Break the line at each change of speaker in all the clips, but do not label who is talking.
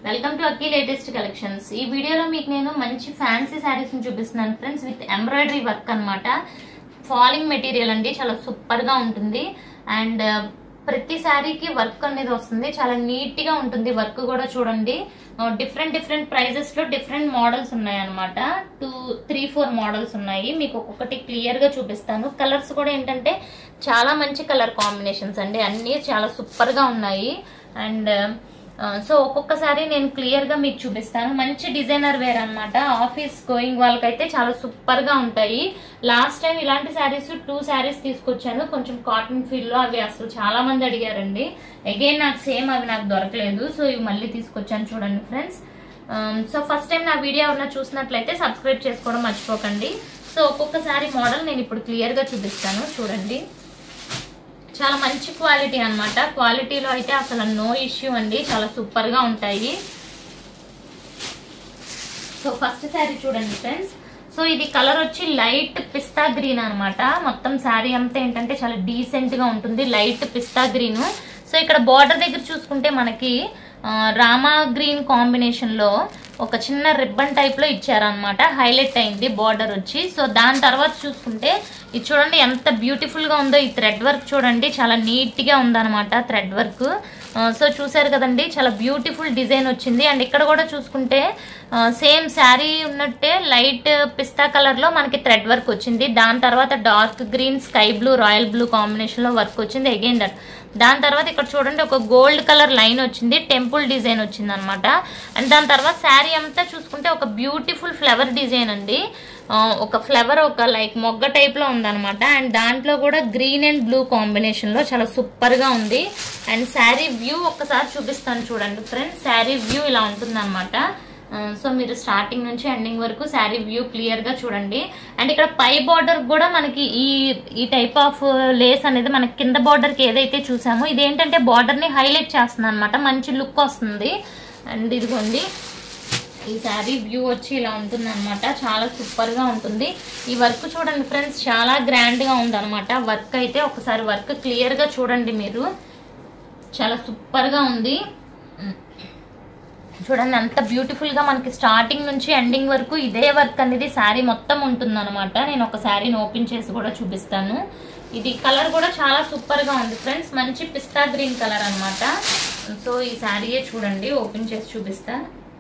welcome to Akki latest collections ఈ వీడియోలో మీకు నేను మంచి ఫ్యాన్సీ శారీస్ ని చూపిస్తున్నాను ఫ్రెండ్స్ విత్ ఎంబ్రాయిడరీ వర్క్ అన్నమాట ఫాలింగ్ మెటీరియల్ అండి చాలా సూపర్ గా ఉంటుంది అండ్ ప్రతి శారీకి వర్క్ అనేది వస్తుంది చాలా నీట్ గా ఉంటుంది వర్క్ కూడా చూడండి డిఫరెంట్ డిఫరెంట్ ప్రైజెస్ లో డిఫరెంట్ మోడల్స్ ఉన్నాయి అనమాట టూ త్రీ ఫోర్ మోడల్స్ ఉన్నాయి మీకు ఒక్కొక్కటి క్లియర్ గా చూపిస్తాను కలర్స్ కూడా ఏంటంటే చాలా మంచి కలర్ కాంబినేషన్స్ అండి అన్ని చాలా సూపర్ గా ఉన్నాయి అండ్ సో ఒక్కొక్కసారి నేను క్లియర్ గా మీకు చూపిస్తాను మంచి డిజైనర్ వేర్ అన్నమాట ఆఫీస్ గోయింగ్ వాళ్ళకైతే చాలా సూపర్ గా ఉంటాయి లాస్ట్ టైం ఇలాంటి శారీస్ టూ శారీస్ తీసుకొచ్చాను కొంచెం కాటన్ ఫీల్ లో అవి అసలు చాలా మంది అడిగారండి అగైన్ నాకు సేమ్ అవి నాకు దొరకలేదు సో ఇవి మళ్ళీ తీసుకొచ్చాను చూడండి ఫ్రెండ్స్ సో ఫస్ట్ టైం నా వీడియో ఎవరైనా చూసినట్లయితే సబ్స్క్రైబ్ చేసుకోవడం మర్చిపోకండి సో ఒక్కొక్కసారి మోడల్ నేను ఇప్పుడు క్లియర్ గా చూపిస్తాను చూడండి చాలా మంచి క్వాలిటీ అన్నమాట క్వాలిటీలో అయితే అసలు నో ఇష్యూ అండి చాలా సూపర్ గా ఉంటాయి సో ఫస్ట్ శారీ చూడండి ఫ్రెండ్స్ సో ఇది కలర్ వచ్చి లైట్ పిస్తా గ్రీన్ అన్నమాట మొత్తం శారీ అంతా ఏంటంటే చాలా డీసెంట్ గా ఉంటుంది లైట్ పిస్తా గ్రీన్ సో ఇక్కడ బార్డర్ దగ్గర చూసుకుంటే మనకి ఆ, రామా గ్రీన్ కాంబినేషన్ లో ఒక చిన్న రిబ్బన్ టైప్ లో ఇచ్చారనమాట హైలైట్ అయింది బార్డర్ వచ్చి సో దాని తర్వాత చూసుకుంటే ఇది చూడండి ఎంత బ్యూటిఫుల్ గా ఉందో ఈ థ్రెడ్ వర్క్ చూడండి చాలా నీట్ గా ఉందన్నమాట థ్రెడ్ వర్క్ సో చూసారు కదండి చాలా బ్యూటిఫుల్ డిజైన్ వచ్చింది అండ్ ఇక్కడ కూడా చూసుకుంటే సేమ్ శారీ ఉన్నట్టే లైట్ పిస్తా కలర్ లో మనకి థ్రెడ్ వర్క్ వచ్చింది దాని తర్వాత dark green sky blue royal blue combination లో వర్క్ వచ్చింది అగైన్ దట్ దాని తర్వాత ఇక్కడ చూడండి ఒక గోల్డ్ కలర్ లైన్ వచ్చింది టెంపుల్ డిజైన్ వచ్చింది అనమాట అండ్ దాని తర్వాత శారీ అంతా చూసుకుంటే ఒక బ్యూటిఫుల్ ఫ్లవర్ డిజైన్ అండి ఆ, ఒక ఫ్లవర్ ఒక లైక్ మొగ్గ టైప్ లో ఉందన్నమాట అండ్ దాంట్లో కూడా గ్రీన్ అండ్ బ్లూ కాంబినేషన్ లో చాలా సూపర్ గా ఉంది అండ్ శారీ వ్యూ ఒక్కసారి చూపిస్తాను చూడండి ఫ్రెండ్స్ శారీ వ్యూ ఇలా ఉంటుంది సో మీరు స్టార్టింగ్ నుంచి ఎండింగ్ వరకు శారీ వ్యూ క్లియర్ గా చూడండి అండ్ ఇక్కడ పై బార్డర్ కూడా మనకి ఈ ఈ టైప్ ఆఫ్ లేస్ అనేది మనకి కింద బార్డర్ కి ఏదైతే చూసామో ఇదేంటంటే బార్డర్ ని హైలైట్ చేస్తుంది అనమాట మంచి లుక్ వస్తుంది అండ్ ఇదిగోండి ఈ శారీ వ్యూ వచ్చి ఇలా ఉంటుంది అనమాట చాలా సూపర్ గా ఉంటుంది ఈ వర్క్ చూడండి ఫ్రెండ్స్ చాలా గ్రాండ్ గా ఉంది అనమాట వర్క్ అయితే ఒకసారి వర్క్ క్లియర్ గా చూడండి మీరు చాలా సూపర్ గా ఉంది చూడండి అంత బ్యూటిఫుల్ గా మనకి స్టార్టింగ్ నుంచి ఎండింగ్ వరకు ఇదే వర్క్ అనేది శారీ మొత్తం ఉంటుంది అనమాట నేను ఒక శారీని ఓపెన్ చేసి కూడా చూపిస్తాను ఇది కలర్ కూడా చాలా సూపర్ గా ఉంది ఫ్రెండ్స్ మంచి పిస్తా గ్రీన్ కలర్ అన్నమాట సో ఈ శారీయే చూడండి ఓపెన్ చేసి చూపిస్తా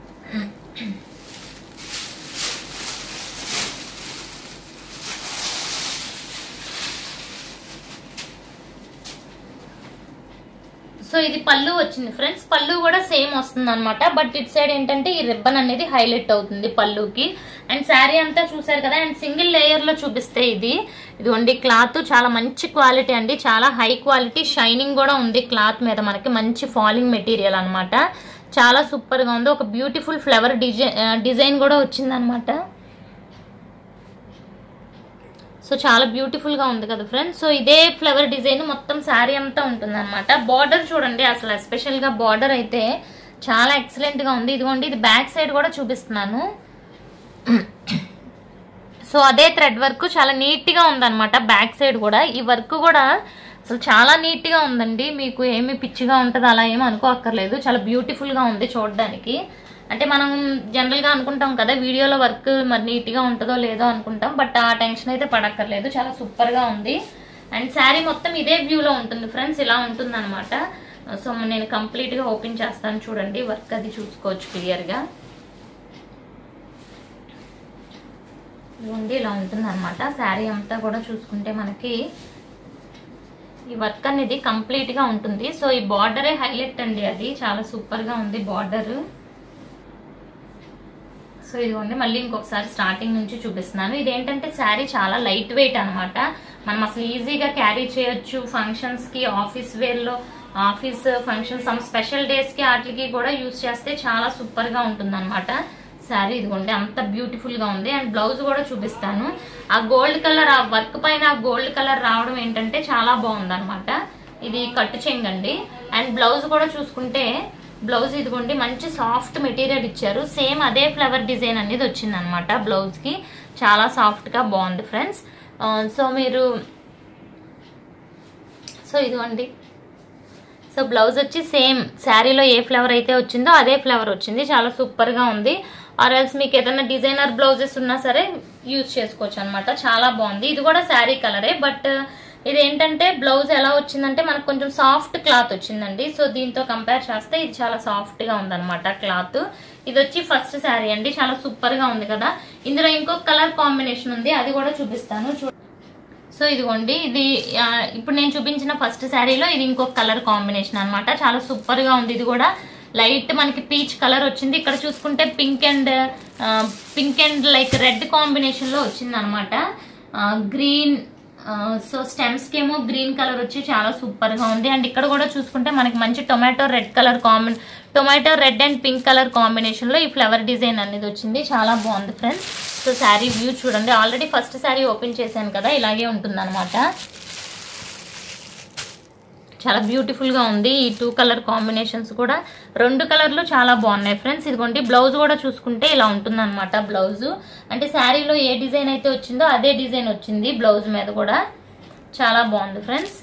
సో ఇది పళ్ళు వచ్చింది ఫ్రెండ్స్ పళ్ళు కూడా సేమ్ వస్తుంది అనమాట బట్ ఇట్ సైడ్ ఏంటంటే ఈ రిబ్బన్ అనేది హైలైట్ అవుతుంది పళ్ళుకి అండ్ శారీ అంతా చూసారు కదా అండ్ సింగిల్ లేయర్ లో చూపిస్తే ఇది ఇదిగోండి క్లాత్ చాలా మంచి క్వాలిటీ అండి చాలా హై క్వాలిటీ షైనింగ్ కూడా ఉంది క్లాత్ మీద మనకి మంచి ఫాలింగ్ మెటీరియల్ అన్నమాట చాలా సూపర్ గా ఉంది ఒక బ్యూటిఫుల్ ఫ్లవర్ డిజైన్ డిజైన్ కూడా వచ్చిందనమాట సో చాలా బ్యూటిఫుల్ గా ఉంది కదా ఫ్రెండ్స్ సో ఇదే ఫ్లవర్ డిజైన్ మొత్తం శారీ అంతా ఉంటుంది అనమాట బార్డర్ చూడండి అసలు ఎస్పెషల్ గా బార్డర్ అయితే చాలా ఎక్సలెంట్ గా ఉంది ఇదిగోండి ఇది బ్యాక్ సైడ్ కూడా చూపిస్తున్నాను సో అదే థ్రెడ్ వర్క్ చాలా నీట్ గా ఉందన్నమాట బ్యాక్ సైడ్ కూడా ఈ వర్క్ కూడా అసలు చాలా నీట్ గా ఉందండి మీకు ఏమి పిచ్చిగా ఉంటుంది అలా ఏమి అనుకోక్కర్లేదు చాలా బ్యూటిఫుల్ గా ఉంది చూడడానికి అంటే మనం జనరల్ గా అనుకుంటాం కదా వీడియోలో వర్క్ మరి నీట్ గా ఉంటుందో లేదో అనుకుంటాం బట్ ఆ టెన్షన్ అయితే పడక్కర్లేదు చాలా సూపర్ గా ఉంది అండ్ శారీ మొత్తం ఇదే వ్యూలో ఉంటుంది ఫ్రెండ్స్ ఇలా ఉంటుంది అనమాట సో నేను కంప్లీట్ గా ఓపెన్ చేస్తాను చూడండి వర్క్ అది చూసుకోవచ్చు క్లియర్ గా ఇదిగోండి ఇలా ఉంటుంది అనమాట శారీ అంతా కూడా చూసుకుంటే మనకి ఈ వర్క్ అనేది కంప్లీట్ గా ఉంటుంది సో ఈ బార్డరే హైలైట్ అండి అది చాలా సూపర్ గా ఉంది బార్డర్ సో ఇదిగోండి మళ్ళీ ఇంకొకసారి స్టార్టింగ్ నుంచి చూపిస్తున్నాను ఇదేంటంటే శారీ చాలా లైట్ వెయిట్ అన్నమాట మనం అసలు ఈజీగా క్యారీ చేయొచ్చు ఫంక్షన్స్ కి ఆఫీస్ వేర్ లో office function some special days కి వాటికి కూడా యూస్ చేస్తే చాలా సూపర్ గా ఉంటుంది అనమాట శారీ ఇదిగోండి అంత బ్యూటిఫుల్ గా ఉంది అండ్ బ్లౌజ్ కూడా చూపిస్తాను ఆ గోల్డ్ కలర్ ఆ వర్క్ పైన ఆ గోల్డ్ కలర్ రావడం ఏంటంటే చాలా బాగుంది అనమాట ఇది కట్టు చెంగండి అండ్ బ్లౌజ్ కూడా చూసుకుంటే బ్లౌజ్ ఇదిగోండి మంచి సాఫ్ట్ మెటీరియల్ ఇచ్చారు సేమ్ అదే ఫ్లవర్ డిజైన్ అనేది వచ్చింది అనమాట బ్లౌజ్ కి చాలా సాఫ్ట్ గా బాగుంది ఫ్రెండ్స్ సో మీరు సో ఇదిగోండి సో బ్లౌజ్ వచ్చి సేమ్ శారీలో ఏ ఫ్లేవర్ అయితే వచ్చిందో అదే ఫ్లేవర్ వచ్చింది చాలా సూపర్ గా ఉంది ఆర్ ఎల్స్ మీకు ఏదైనా డిజైనర్ బ్లౌజెస్ ఉన్నా సరే యూజ్ చేసుకోవచ్చు అనమాట చాలా బాగుంది ఇది కూడా శారీ కలరే బట్ ఇది ఏంటంటే బ్లౌజ్ ఎలా వచ్చిందంటే మనకు కొంచెం సాఫ్ట్ క్లాత్ వచ్చిందండి సో దీంతో కంపేర్ చేస్తే ఇది చాలా సాఫ్ట్ గా ఉందన్నమాట క్లాత్ ఇది వచ్చి ఫస్ట్ శారీ అండి చాలా సూపర్ గా ఉంది కదా ఇందులో ఇంకొక కలర్ కాంబినేషన్ ఉంది అది కూడా చూపిస్తాను చూ సో ఇదిగోండి ఇది ఆ, ఇప్పుడు నేను చూపించిన ఫస్ట్ శారీలో ఇది ఇంకొక కలర్ కాంబినేషన్ అన్నమాట చాలా సూపర్ గా ఉంది ఇది కూడా లైట్ మనకి పీచ్ కలర్ వచ్చింది ఇక్కడ చూసుకుంటే pink and pink and like red combination లో వచ్చింది అనమాట గ్రీన్ సో స్టెమ్స్ కి ఏమో గ్రీన్ కలర్ వచ్చి చాలా సూపర్ గా ఉంది అండ్ ఇక్కడ కూడా చూసుకుంటే మనకి మంచి tomato red colour combine tomato red and pink colour combination లో ఈ ఫ్లవర్ డిజైన్ అనేది వచ్చింది చాలా బాగుంది ఫ్రెండ్స్ సో శారీ వ్యూ చూడండి ఆల్రెడీ ఫస్ట్ శారీ ఓపెన్ చేశాను కదా ఇలాగే ఉంటుంది చాలా బ్యూటిఫుల్ గా ఉంది ఈ టూ కలర్ కాంబినేషన్స్ కూడా రెండు కలర్లు చాలా బాగున్నాయి ఫ్రెండ్స్ ఇదిగోండి బ్లౌజ్ కూడా చూసుకుంటే ఇలా ఉంటుంది అనమాట బ్లౌజ్ అంటే శారీలో ఏ డిజైన్ అయితే వచ్చిందో అదే డిజైన్ వచ్చింది బ్లౌజ్ మీద కూడా చాలా బాగుంది ఫ్రెండ్స్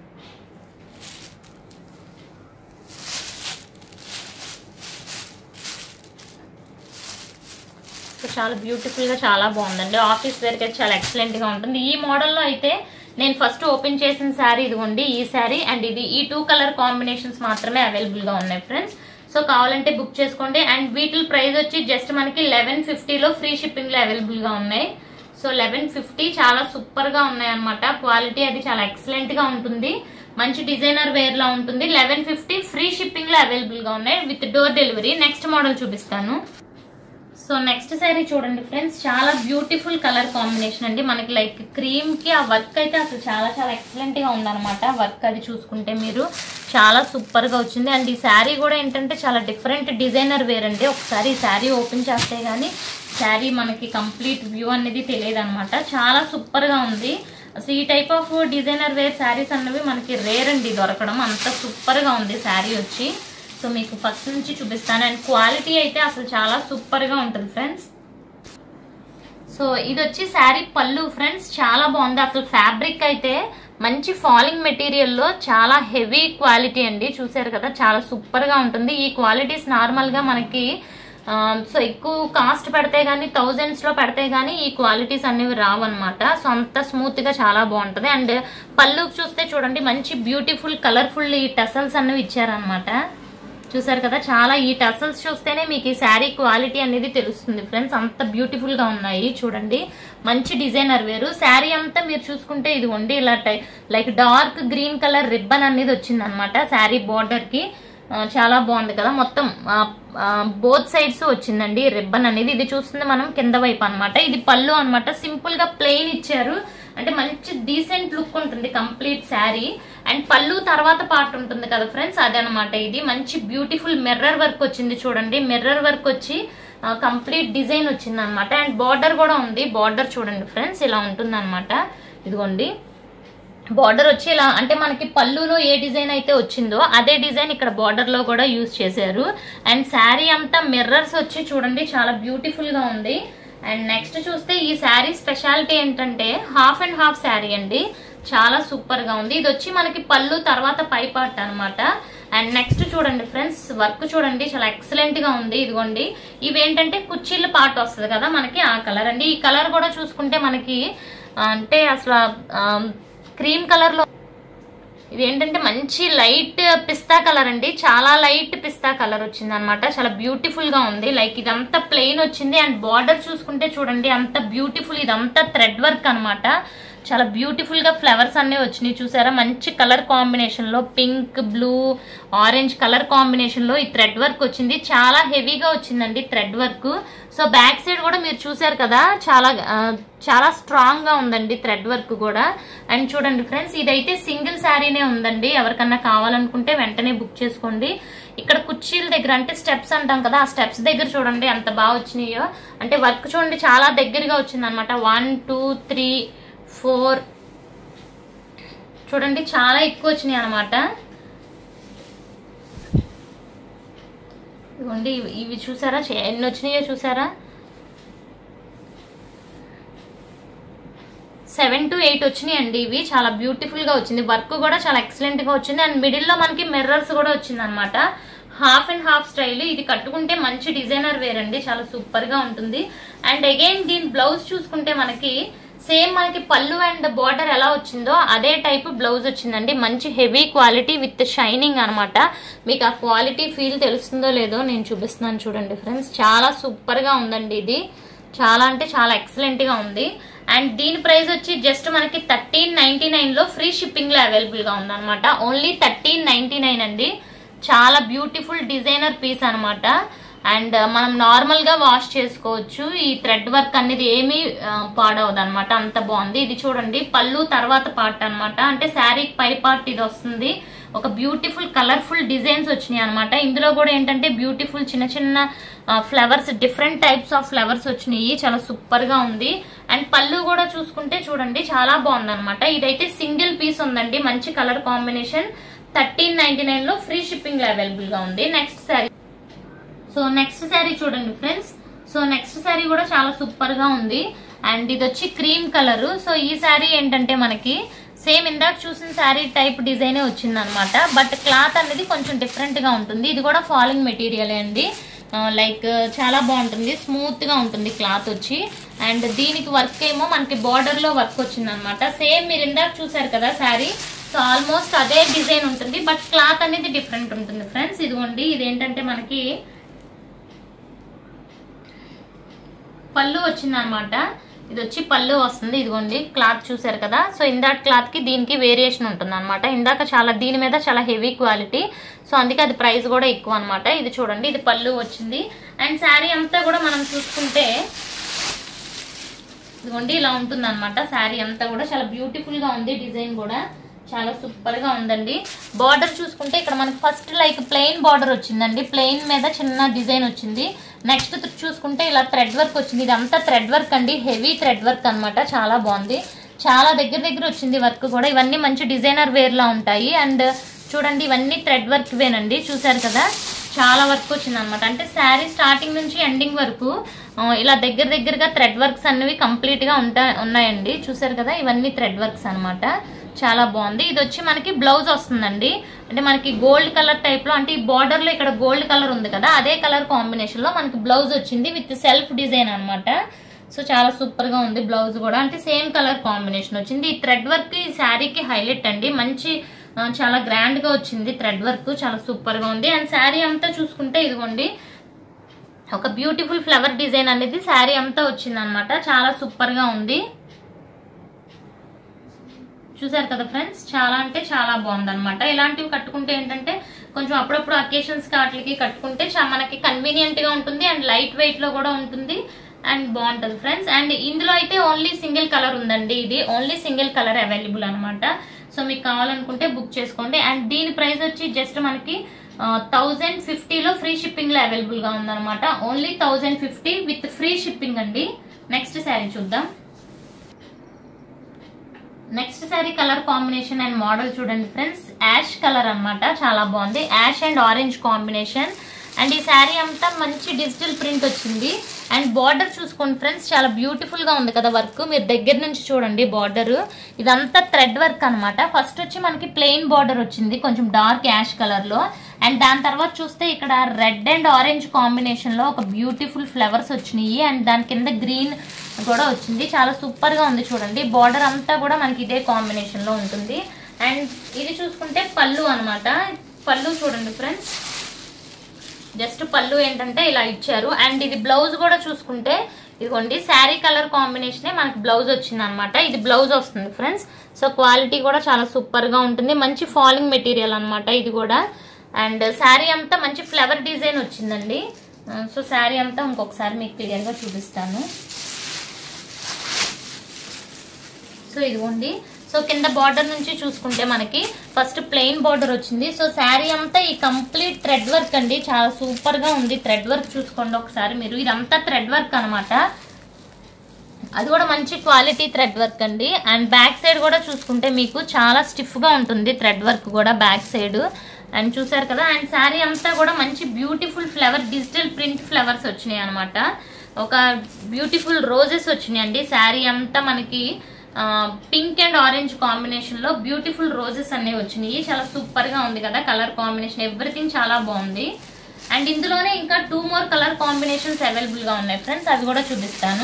సో చాలా బ్యూటిఫుల్ గా చాలా బాగుందండి ఆఫీస్ వేర్కి అయితే చాలా ఎక్సలెంట్ గా ఉంటుంది ఈ మోడల్లో అయితే నేను ఫస్ట్ ఓపెన్ చేసిన శారీ ఇదిగోండి ఈ శారీ అండ్ ఇది ఈ టూ కలర్ కాంబినేషన్స్ మాత్రమే అవైలబుల్ గా ఉన్నాయి ఫ్రెండ్స్ సో కావాలంటే బుక్ చేసుకోండి అండ్ వీటి ప్రైస్ వచ్చి జస్ట్ మనకి లెవెన్ ఫిఫ్టీలో ఫ్రీ షిప్పింగ్ లో అవైలబుల్ గా ఉన్నాయి సో లెవెన్ ఫిఫ్టీ చాలా సూపర్ గా ఉన్నాయి అనమాట క్వాలిటీ అది చాలా ఎక్సలెంట్ గా ఉంటుంది మంచి డిజైనర్ వేర్ లా ఉంటుంది లెవెన్ ఫిఫ్టీ ఫ్రీ షిప్పింగ్ లో అవైలబుల్ గా ఉన్నాయి with door delivery next model చూపిస్తాను సో నెక్స్ట్ శారీ చూడండి ఫ్రెండ్స్ చాలా బ్యూటిఫుల్ కలర్ కాంబినేషన్ అండి మనకి లైక్ క్రీమ్ కి ఆ వర్క్ అయితే అసలు చాలా చాలా ఎక్సలెంట్ గా ఉందన్నమాట వర్క్ అది చూసుకుంటే మీరు చాలా సూపర్ గా వచ్చింది అండ్ ఈ శారీ కూడా ఏంటంటే చాలా డిఫరెంట్ డిజైనర్ వేర్ అండి ఒకసారి ఈ శారీ ఓపెన్ చేస్తే గానీ శారీ మనకి కంప్లీట్ వ్యూ అనేది తెలియదు అనమాట చాలా సూపర్ గా ఉంది అసలు ఈ type of designer wear saris అన్నవి మనకి రేర్ అండి దొరకడం అంత సూపర్ గా ఉంది శారీ వచ్చి సో మీకు ఫస్ట్ నుంచి చూపిస్తాను అండ్ క్వాలిటీ అయితే అసలు చాలా సూపర్ గా ఉంటుంది ఫ్రెండ్స్ సో ఇది వచ్చి శారీ పళ్ళు ఫ్రెండ్స్ చాలా బాగుంది అసలు ఫ్యాబ్రిక్ అయితే మంచి ఫాలింగ్ మెటీరియల్ లో చాలా హెవీ క్వాలిటీ అండి చూసారు కదా చాలా సూపర్ గా ఉంటుంది ఈ క్వాలిటీస్ నార్మల్ గా మనకి ఆ, సో ఎక్కువ కాస్ట్ పెడితే గానీ థౌజండ్స్ లో పెడితే గానీ ఈ క్వాలిటీస్ అనేవి రావు అనమాట సో అంత స్మూత్ గా చాలా బాగుంటది అండ్ పళ్ళు చూస్తే చూడండి మంచి బ్యూటిఫుల్ కలర్ఫుల్ ఈ టసల్స్ అనేవి ఇచ్చారనమాట చూసారు కదా చాలా ఈ టసల్స్ చూస్తేనే మీకు ఈ శారీ క్వాలిటీ అనేది తెలుస్తుంది ఫ్రెండ్స్ అంత బ్యూటిఫుల్ గా ఉన్నాయి చూడండి మంచి డిజైనర్ వేరు శారీ అంతా మీరు చూసుకుంటే ఇదిగోండి ఇలా టై- like dark green colour ribbon అనేది వచ్చింది అనమాట శారీ బోర్డర్ కి ఆ, చాలా బాగుంది కదా మొత్తం బోత్ సైడ్స్ వచ్చిందండి రిబ్బన్ అనేది ఇది చూస్తుంది మనం కింద వైపు అన్నమాట ఇది పళ్ళు అన్నమాట సింపుల్ గా ప్లెయిన్ ఇచ్చారు అంటే మంచి డీసెంట్ లుక్ ఉంటుంది కంప్లీట్ శారీ అండ్ పళ్ళు తర్వాత పార్ట్ ఉంటుంది కదా ఫ్రెండ్స్ అదనమాట ఇది మంచి బ్యూటిఫుల్ మిర్రర్ వర్క్ వచ్చింది చూడండి మిర్రర్ వర్క్ వచ్చి కంప్లీట్ డిజైన్ వచ్చింది అనమాట అండ్ బార్డర్ కూడా ఉంది బార్డర్ చూడండి ఫ్రెండ్స్ ఇలా ఉంటుంది అనమాట ఇదిగోండి బార్డర్ వచ్చి ఇలా అంటే మనకి పళ్ళులో ఏ డిజైన్ అయితే వచ్చిందో అదే డిజైన్ ఇక్కడ బార్డర్ లో కూడా యూజ్ చేశారు అండ్ శారీ అంతా మిర్రర్స్ వచ్చి చూడండి చాలా బ్యూటిఫుల్ గా ఉంది అండ్ నెక్స్ట్ చూస్తే ఈ శారీ స్పెషాలిటీ ఏంటంటే హాఫ్ అండ్ హాఫ్ శారీ అండి చాలా సూపర్ గా ఉంది ఇది వచ్చి మనకి పళ్ళు తర్వాత పై పార్ట్ అనమాట అండ్ నెక్స్ట్ చూడండి ఫ్రెండ్స్ వర్క్ చూడండి చాలా ఎక్సలెంట్ గా ఉంది ఇదిగోండి ఇవేంటంటే కుర్చీల పార్ట్ వస్తుంది కదా మనకి ఆ కలర్ అండి ఈ కలర్ కూడా చూసుకుంటే మనకి ఆ, అంటే అసలు క్రీమ్ కలర్ లో ఇది ఏంటంటే మంచి లైట్ పిస్తా కలర్ అండి చాలా లైట్ పిస్తా కలర్ వచ్చింది అనమాట చాలా బ్యూటిఫుల్ గా ఉంది లైక్ ఇదంతా ప్లెయిన్ వచ్చింది అండ్ బార్డర్ చూసుకుంటే చూడండి అంత బ్యూటిఫుల్ ఇదంతా థ్రెడ్ వర్క్ అన్నమాట చాలా బ్యూటిఫుల్ గా ఫ్లవర్స్ అన్నీ వచ్చినాయి చూసారా మంచి కలర్ కాంబినేషన్ లో pink blue orange colour combination లో ఈ థ్రెడ్ వర్క్ వచ్చింది చాలా హెవీగా వచ్చిందండి thread work so back side కూడా మీరు చూసారు కదా చాలా ఆ, చాలా స్ట్రాంగ్ గా ఉందండి థ్రెడ్ వర్క్ కూడా అండ్ చూడండి ఫ్రెండ్స్ ఇదైతే సింగిల్ శారీనే ఉందండి ఎవరికన్నా కావాలనుకుంటే వెంటనే బుక్ చేసుకోండి ఇక్కడ కుర్చీల దగ్గర అంటే స్టెప్స్ అంటాం కదా ఆ స్టెప్స్ దగ్గర చూడండి ఎంత బాగా వచ్చినాయో అంటే వర్క్ చూడండి చాలా దగ్గరగా వచ్చింది అనమాట వన్ టూ త్రీ ఫోర్ చూడండి చాలా ఎక్కువ వచ్చినాయి అనమాట ఇదిగోండి ఇవి- ఇవి చూసారా చే- ఎన్ని వచ్చినాయో చూసారా సెవెన్ టు ఎయిట్ వచ్చినాయి అండి ఇవి చాలా బ్యూటిఫుల్ గా వచ్చింది వర్క్ కూడా చాలా ఎక్సలెంట్ గా వచ్చింది అండ్ మిడిల్ లో మనకి మిర్రర్స్ కూడా వచ్చింది అనమాట హాఫ్ అండ్ హాఫ్ స్టైల్ ఇది కట్టుకుంటే మంచి డిజైనర్ వేర్ అండి చాలా సూపర్ గా ఉంటుంది అండ్ అగైన్ దీని బ్లౌజ్ చూసుకుంటే మనకి సేమ్ మనకి పళ్ళు అండ్ బార్డర్ ఎలా వచ్చిందో అదే టైప్ బ్లౌజ్ వచ్చిందండి మంచి హెవీ క్వాలిటీ విత్ షైనింగ్ అన్నమాట మీకు ఆ క్వాలిటీ ఫీల్ తెలుస్తుందో లేదో నేను చూపిస్తున్నాను చూడండి ఫ్రెండ్స్ చాలా సూపర్ గా ఉందండి ఇది చాలా అంటే చాలా ఎక్సలెంట్ గా ఉంది అండ్ దీని ప్రైస్ వచ్చి జస్ట్ మనకి థర్టీన్ నైన్టీ నైన్ లో ఫ్రీ షిప్పింగ్ లో అవైలబుల్ గా ఉందన్నమాట ఓన్లీ థర్టీన్ నైన్టీ నైన్ అండి చాలా బ్యూటిఫుల్ డిజైనర్ పీస్ అన్నమాట అండ్ మనం నార్మల్ గా వాష్ చేసుకోవచ్చు ఈ థ్రెడ్ వర్క్ అనేది ఏమీ పాడవదు అనమాట అంత బాగుంది ఇది చూడండి పళ్ళు తర్వాత పార్ట్ అన్నమాట అంటే శారీ పై పార్ట్ ఇది వస్తుంది ఒక బ్యూటిఫుల్ కలర్ఫుల్ డిజైన్స్ వచ్చినాయి అనమాట ఇందులో కూడా ఏంటంటే బ్యూటిఫుల్ చిన్న చిన్న flowers different types of flowers వచ్చినాయి చాలా సూపర్ గా ఉంది అండ్ పళ్ళు కూడా చూసుకుంటే చూడండి చాలా బాగుంది అనమాట ఇదైతే సింగిల్ పీస్ ఉందండి మంచి colour combination thirteen ninety nine లో ఫ్రీ షిప్పింగ్ లో అవైలబుల్ గా ఉంది next sari so next sari చూడండి ఫ్రెండ్స్ సో నెక్స్ట్ శారీ కూడా చాలా సూపర్ గా ఉంది అండ్ ఇది వచ్చి క్రీమ్ కలర్ సో ఈ శారీ ఏంటంటే మనకి సేమ్ ఇందాక చూసిన శారీ టైప్ డిజైనే వచ్చింది అనమాట బట్ క్లాత్ అనేది కొంచెం డిఫరెంట్ గా ఉంటుంది ఇది కూడా ఫాలింగ్ మెటీరియల్ అండి లైక్ చాలా బాగుంటుంది స్మూత్ గా ఉంటుంది క్లాత్ వచ్చి అండ్ దీనికి వర్క్ ఏమో మనకి బార్డర్ లో వర్క్ వచ్చింది అనమాట సేమ్ మీరు ఇందాక చూసారు కదా శారీ సో ఆల్మోస్ట్ అదే డిజైన్ ఉంటుంది బట్ క్లాత్ అనేది డిఫరెంట్ ఉంటుంది ఫ్రెండ్స్ ఇదిగోండి ఇదేంటంటే మనకి పళ్ళు వచ్చింది అనమాట ఇది వచ్చి పళ్ళు వస్తుంది ఇదిగోండి క్లాత్ చూసారు కదా సో ఇందాక క్లాత్ కి దీనికి వేరియేషన్ ఉంటుంది అనమాట ఇందాక చాలా దీని మీద చాలా హెవీ క్వాలిటీ సో అందుకే అది ప్రైస్ కూడా ఎక్కువ అనమాట ఇది చూడండి ఇది పళ్ళు వచ్చింది అండ్ శారీ అంతా కూడా మనం చూసుకుంటే ఇదిగోండి ఇలా ఉంటుంది అనమాట శారీ అంతా కూడా చాలా బ్యూటిఫుల్ గా ఉంది డిజైన్ కూడా చాలా సూపర్ గా ఉందండి బార్డర్ చూసుకుంటే ఇక్కడ మనకి ఫస్ట్ లైక్ ప్లెయిన్ బార్డర్ వచ్చిందండి ప్లెయిన్ మీద చిన్న డిజైన్ వచ్చింది నెక్స్ట్ చూసుకుంటే ఇలా థ్రెడ్ వర్క్ వచ్చింది ఇదంతా థ్రెడ్ వర్క్ అండి హెవీ థ్రెడ్ వర్క్ అన్నమాట చాలా బాగుంది చాలా దగ్గర దగ్గర వచ్చింది వర్క్ కూడా ఇవన్నీ మంచి డిజైనర్ వేర్ లా ఉంటాయి అండ్ చూడండి ఇవన్నీ థ్రెడ్ వర్క్ వేనండి చూసారు కదా చాలా వర్క్ వచ్చింది అనమాట అంటే శారీ స్టార్టింగ్ నుంచి ఎండింగ్ వరకు ఆ, ఇలా దగ్గర దగ్గరగా థ్రెడ్ వర్క్స్ అన్నవి కంప్లీట్ గా ఉంటా ఉన్నాయండి చూసారు కదా ఇవన్నీ థ్రెడ్ వర్క్స్ అన్నమాట చాలా బాగుంది ఇది వచ్చి మనకి బ్లౌజ్ వస్తుందండి అంటే మనకి గోల్డ్ కలర్ టైప్ లో అంటే ఈ బార్డర్ లో ఇక్కడ గోల్డ్ కలర్ ఉంది కదా అదే కలర్ కాంబినేషన్ లో మనకి బ్లౌజ్ వచ్చింది విత్ సెల్ఫ్ డిజైన్ అన్నమాట సో చాలా సూపర్ గా ఉంది బ్లౌజ్ కూడా అంటే సేమ్ కలర్ కాంబినేషన్ వచ్చింది ఈ థ్రెడ్ వర్క్ ఈ శారీకి హైలైట్ అండి మంచి ఆ, చాలా గ్రాండ్ గా వచ్చింది థ్రెడ్ వర్క్ చాలా సూపర్ గా ఉంది అండ్ శారీ అంతా చూసుకుంటే ఇదిగోండి ఒక బ్యూటిఫుల్ ఫ్లవర్ డిజైన్ అనేది శారీ అంతా వచ్చింది అనమాట చాలా సూపర్ గా ఉంది చూసారు కదా ఫ్రెండ్స్ చాలా అంటే చాలా బాగుంది అనమాట ఇలాంటివి కట్టుకుంటే ఏంటంటే కొంచెం అప్పుడప్పుడు అకేషన్స్ వాటికి కట్టుకుంటే చా- మనకి కన్వీనియంట్ గా ఉంటుంది అండ్ లైట్ వెయిట్ లో కూడా ఉంటుంది అండ్ బాగుంటుంది ఫ్రెండ్స్ అండ్ ఇందులో అయితే ఓన్లీ సింగిల్ కలర్ ఉందండి ఇది ఓన్లీ సింగిల్ కలర్ అవైలబుల్ అనమాట సో మీకు కావాలనుకుంటే బుక్ చేసుకోండి అండ్ దీని ప్రైస్ వచ్చి జస్ట్ మనకి థౌజండ్ ఫిఫ్టీలో ఫ్రీ షిప్పింగ్ లో అవైలబుల్ గా ఉందన్నమాట only thousand fifty with free shipping అండి నెక్స్ట్ శారీ చూద్దాం next sari colour combination and model చూడండి ఫ్రెండ్స్ యాష్ కలర్ అన్నమాట చాలా బాగుంది ash and orange combination and ఈ శారీ అంతా మంచి డిజిటల్ ప్రింట్ వచ్చింది అండ్ బార్డర్ చూసుకోండి ఫ్రెండ్స్ చాలా బ్యూటిఫుల్ గా ఉంది కదా వర్క్ మీరు దగ్గర నుంచి చూడండి బార్డర్ ఇదంతా థ్రెడ్ వర్క్ అన్నమాట ఫస్ట్ వచ్చి మనకి ప్లెయిన్ బార్డర్ వచ్చింది కొంచెం డార్క్ యాష్ కలర్ లో అండ్ దాని తర్వాత చూస్తే ఇక్కడ రెడ్ అండ్ ఆరెంజ్ కాంబినేషన్ లో ఒక బ్యూటిఫుల్ ఫ్లవర్స్ వచ్చినాయి అండ్ దాని కింద గ్రీన్ కూడా వచ్చింది చాలా సూపర్ గా ఉంది చూడండి బార్డర్ అంతా కూడా మనకి ఇదే కాంబినేషన్ లో ఉంటుంది అండ్ ఇది చూసుకుంటే పళ్ళు అన్నమాట పళ్ళు చూడండి ఫ్రెండ్స్ జస్ట్ పళ్ళు ఏంటంటే ఇలా ఇచ్చారు అండ్ ఇది బ్లౌజ్ కూడా చూసుకుంటే ఇదిగోండి శారీ కలర్ కాంబినేషనే మనకి బ్లౌజ్ వచ్చింది అనమాట ఇది బ్లౌజ్ వస్తుంది ఫ్రెండ్స్ సో క్వాలిటీ కూడా చాలా సూపర్ గా ఉంటుంది మంచి ఫాలింగ్ మెటీరియల్ అన్నమాట ఇది కూడా అండ్ శారీ అంతా మంచి ఫ్లవర్ డిజైన్ వచ్చిందండి సో శారీ అంతా ఇంకొకసారి మీకు క్లియర్ గా చూపిస్తాను సో ఇదిగోండి సో కింద బార్డర్ నుంచి చూసుకుంటే మనకి ఫస్ట్ ప్లెయిన్ బార్డర్ వచ్చింది సో శారీ అంతా ఈ కంప్లీట్ థ్రెడ్ వర్క్ అండి చాలా సూపర్ గా ఉంది థ్రెడ్ వర్క్ చూసుకోండి ఒకసారి మీరు ఇదంతా థ్రెడ్ వర్క్ అన్నమాట అది కూడా మంచి క్వాలిటీ థ్రెడ్ వర్క్ అండి అండ్ బ్యాక్ సైడ్ కూడా చూసుకుంటే మీకు చాలా స్టిఫ్ గా ఉంటుంది థ్రెడ్ వర్క్ కూడా బ్యాక్ సైడ్ అండ్ చూసారు కదా అండ్ శారీ అంతా కూడా మంచి beautiful flower digital print flowers వచ్చినాయి అనమాట ఒక బ్యూటిఫుల్ రోజెస్ వచ్చినాయి అండి శారీ అంతా మనకి పింక్ అండ్ ఆరెంజ్ కాంబినేషన్ లో బ్యూటిఫుల్ రోజెస్ అనేవి వచ్చినాయి చాలా సూపర్ గా ఉంది కదా కలర్ కాంబినేషన్ ఎవ్రీథింగ్ చాలా బాగుంది అండ్ ఇందులోనే ఇంకా two more colour combinations available గా ఉన్నాయి ఫ్రెండ్స్ అవి కూడా చూపిస్తాను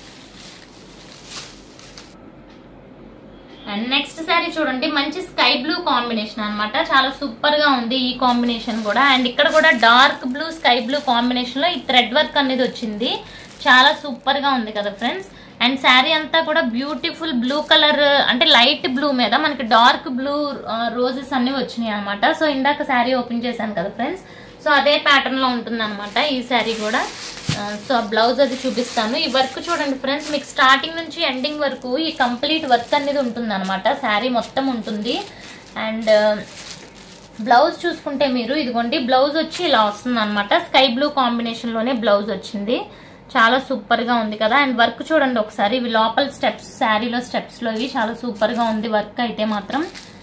అండ్ నెక్స్ట్ శారీ చూడండి మంచి స్కై బ్లూ కాంబినేషన్ అన్నమాట చాలా సూపర్ గా ఉంది ఈ కాంబినేషన్ కూడా అండ్ ఇక్కడ కూడా dark blue sky blue combination లో ఈ థ్రెడ్ వర్క్ అనేది వచ్చింది చాలా సూపర్ గా ఉంది కదా ఫ్రెండ్స్ అండ్ శారీ అంతా కూడా బ్యూటిఫుల్ బ్లూ కలర్ అంటే లైట్ బ్లూ మీద మనకి డార్క్ బ్లూ రోజెస్ అన్ని వచ్చినాయి అనమాట సో ఇందాక శారీ ఓపెన్ చేశాను కదా ఫ్రెండ్స్ సో అదే ప్యాటర్న్ లో ఉంటుంది అనమాట ఈ శారీ కూడా ఆ, సో బ్లౌజ్ అది చూపిస్తాను ఈ వర్క్ చూడండి ఫ్రెండ్స్ మీకు స్టార్టింగ్ నుంచి ఎండింగ్ వరకు ఈ కంప్లీట్ వర్క్ అనేది ఉంటుంది అనమాట శారీ మొత్తం ఉంటుంది అండ్ బ్లౌజ్ చూసుకుంటే మీరు ఇదిగోండి బ్లౌజ్ వచ్చి ఇలా వస్తుంది అనమాట స్కై బ్లూ కాంబినేషన్ లోనే బ్లౌజ్ వచ్చింది చాలా సూపర్ గా ఉంది కదా అండ్ వర్క్ చూడండి ఒకసారి ఇవి లోపల స్టెప్స్ శారీలో స్టెప్స్ లో ఇవి చాలా సూపర్ గా ఉంది వర్క్ అయితే మాత్రం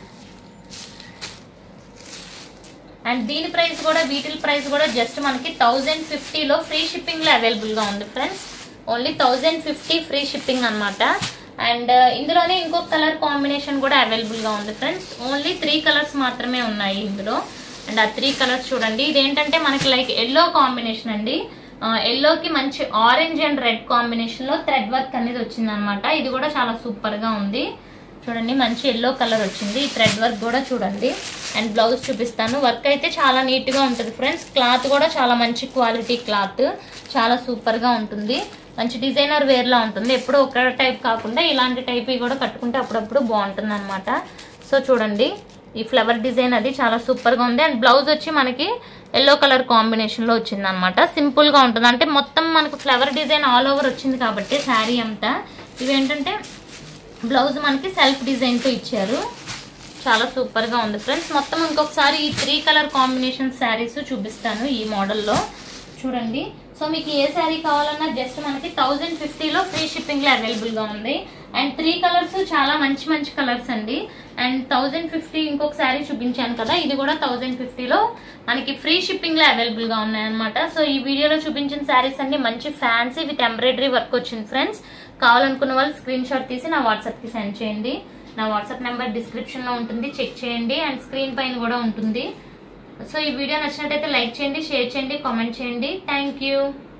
అండ్ దీని ప్రైస్ కూడా వీటిల్ ప్రైస్ కూడా జస్ట్ మనకి థౌజండ్ ఫిఫ్టీలో ఫ్రీ షిప్పింగ్ లో అవైలబుల్ గా ఉంది friends only thousand fifty free shipping అనమాట అండ్ ఇందులోనే ఇంకొక కలర్ కాంబినేషన్ కూడా అవైలబుల్ గా ఉంది ఫ్రెండ్స్ ఓన్లీ త్రీ కలర్స్ మాత్రమే ఉన్నాయి ఇందులో అండ్ ఆ త్రీ కలర్స్ చూడండి ఇదేంటంటే మనకి లైక్ ఎల్లో కాంబినేషన్ అండి ఎల్లోకి మంచి ఆరెంజ్ అండ్ రెడ్ కాంబినేషన్ లో థ్రెడ్ వర్క్ అనేది వచ్చింది అనమాట ఇది కూడా చాలా సూపర్ గా ఉంది చూడండి మంచి ఎల్లో కలర్ వచ్చింది ఈ థ్రెడ్ వర్క్ కూడా చూడండి అండ్ బ్లౌజ్ చూపిస్తాను వర్క్ అయితే చాలా నీట్ గా ఉంటుంది ఫ్రెండ్స్ క్లాత్ కూడా చాలా మంచి క్వాలిటీ క్లాత్ చాలా సూపర్ గా ఉంటుంది మంచి డిజైనర్ వేర్ లా ఉంటుంది ఎప్పుడూ ఒక టైప్ కాకుండా ఇలాంటి టైప్ కూడా కట్టుకుంటే అప్పుడప్పుడు బాగుంటుంది అనమాట సో చూడండి ఈ ఫ్లవర్ డిజైన్ అది చాలా సూపర్ గా ఉంది అండ్ బ్లౌజ్ వచ్చి మనకి ఎల్లో కలర్ కాంబినేషన్ లో వచ్చింది అనమాట సింపుల్ గా ఉంటుంది అంటే మొత్తం మనకు ఫ్లవర్ డిజైన్ ఆల్ ఓవర్ వచ్చింది కాబట్టి శారీ అంతా ఇవేంటంటే బ్లౌజ్ మనకి సెల్ఫ్ డిజైన్ తో ఇచ్చారు చాలా సూపర్ గా ఉంది ఫ్రెండ్స్ మొత్తం ఇంకొకసారి ఈ త్రీ కలర్ కాంబినేషన్ శారీస్ చూపిస్తాను ఈ మోడల్లో చూడండి సో మీకు ఏ శారీ కావాలన్నా జస్ట్ మనకి థౌజండ్ ఫిఫ్టీలో ఫ్రీ షిప్పింగ్ లో అవైలబుల్ గా ఉంది అండ్ త్రీ కలర్స్ చాలా మంచి మంచి కలర్స్ అండి అండ్ థౌజండ్ ఫిఫ్టీ ఇంకొక శారీ చూపించాను కదా ఇది కూడా థౌజండ్ ఫిఫ్టీలో మనకి ఫ్రీ షిప్పింగ్ లో అవైలబుల్ గా ఉన్నాయన్నమాట సో ఈ వీడియోలో చూపించిన శారీస్ అన్ని మంచి ఫ్యాన్సీ విత్ ఎంబ్రాయిడరీ వర్క్ వచ్చింది ఫ్రెండ్స్ కావాలనుకున్న వాళ్ళు స్క్రీన్ షాట్ తీసి నా వాట్సాప్ కి సెండ్ చేయండి నా వాట్సాప్ నెంబర్ డిస్క్రిప్షన్ లో ఉంటుంది చెక్ చేయండి అండ్ స్క్రీన్ పైన కూడా ఉంటుంది సో ఈ వీడియో నచ్చినట్టయితే లైక్ చేయండి షేర్ చేయండి కామెంట్ చేయండి థ్యాంక్ యూ